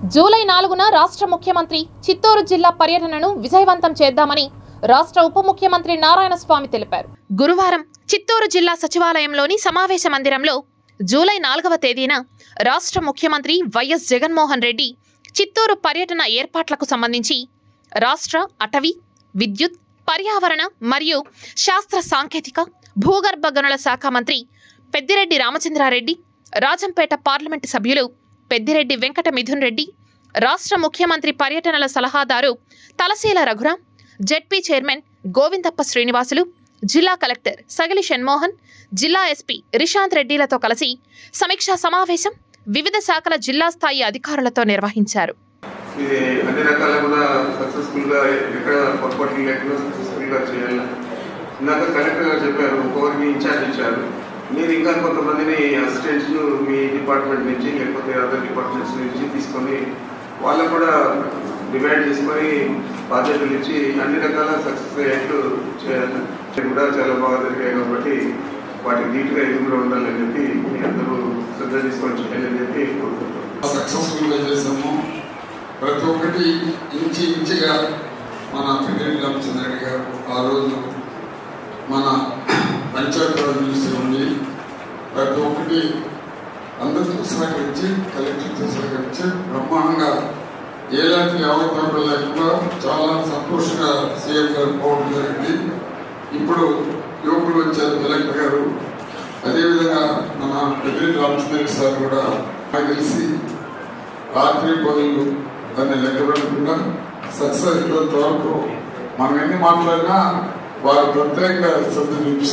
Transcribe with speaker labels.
Speaker 1: July నాలుగున రాష్ట్ర ముఖ్యమంత్రి చిత్తూరు జిల్లా పర్యటనను విజయవంతం చేద్దామని రాష్ట్ర ఉప ముఖ్యమంత్రి నారాయణ స్వామి తెలిపారు గురువారం చిత్తూరు జిల్లా సచివాలయంలోని సమావేశ మందిరంలో జూలై నాలుగవ తేదీన రాష్ట్ర ముఖ్యమంత్రి వైఎస్ జగన్మోహన్ రెడ్డి చిత్తూరు పర్యటన ఏర్పాట్లకు సంబంధించి రాష్ట్ర అటవీ విద్యుత్ పర్యావరణ మరియు శాస్త్ర సాంకేతిక భూగర్భ గనుల శాఖ మంత్రి పెద్దిరెడ్డి రామచంద్రారెడ్డి రాజంపేట పార్లమెంటు సభ్యులు పెద్దిరెడ్డి వెంకట మిథున్ రెడ్డి రాష్ట్ర ముఖ్యమంత్రి పర్యటనల సలహాదారు తలశీల రఘురాం జెడ్పీ చైర్మన్ గోవిందప్ప శ్రీనివాసులు జిల్లా కలెక్టర్ సగిలి షణ్మోహన్ జిల్లా ఎస్పీ రిషాంత్ రెడ్డిలతో కలిసి సమీక్షా సమావేశం వివిధ శాఖల జిల్లా స్థాయి అధికారులతో నిర్వహించారు
Speaker 2: ఇది అన్ని రకాల కూడా సక్సెస్ఫుల్ గా ఎక్కడ పొరపాట్లు లేకుండా సక్సెస్ఫుల్ గా చేయాలి ఇందాక కలెక్టర్ గారు చెప్పారు ఒక్కొక్కరికి ఇన్ఛార్జ్ ఇచ్చారు మీరు ఇంకా కొంతమందిని అసిస్టెంట్స్ మీ డిపార్ట్మెంట్ నుంచి లేకపోతే అదర్ డిపార్ట్మెంట్స్ నుంచి తీసుకొని వాళ్ళకు కూడా డిమాండ్ చేసుకొని బాధ్యతలు ఇచ్చి అన్ని రకాల సక్సెస్ అయ్యేట్లు చేయాలి ఇవి కూడా చాలా బాగా జరిగాయి కాబట్టి వాటికి నీట్గా ఇది కూడా ఉండాలని చెప్పి మీ అందరూ శ్రద్ధ తీసుకొని చేయాలని చెప్పి కోరుకుంటున్నాను
Speaker 3: సక్సెస్ఫుల్గా చేసాము ప్రతి ఒక్కటి ఇంచి ఇంచిగా మన పెద్దిరెడ్డి రామచంద్రరెడ్డి గారు ఆ రోజు మన పంచాయతీరాజ్ మినిస్టర్ ఉండి ప్రతి ఒక్కటి అందరితో సహకరించి కలెక్టర్తో సహకరించి బ్రహ్మాండంగా ఎలాంటి అవతారం లేకుండా చాలా సంతోషంగా సీఎం గారు పోవడం జరిగింది ఇప్పుడు యువకులు వచ్చారు కలెక్టర్ గారు అదేవిధంగా మన పెద్దిరెడ్డి రామచంద్రరెడ్డి సార్ కూడా నాకు తెలిసి రాత్రి పదులు దాన్ని లెక్క పెట్టకుండా సక్సెస్ అయినంత వరకు మనం ఎన్ని మాట్లాడినా వారు ప్రత్యేక శ్రద్ధ చూపిస్తారు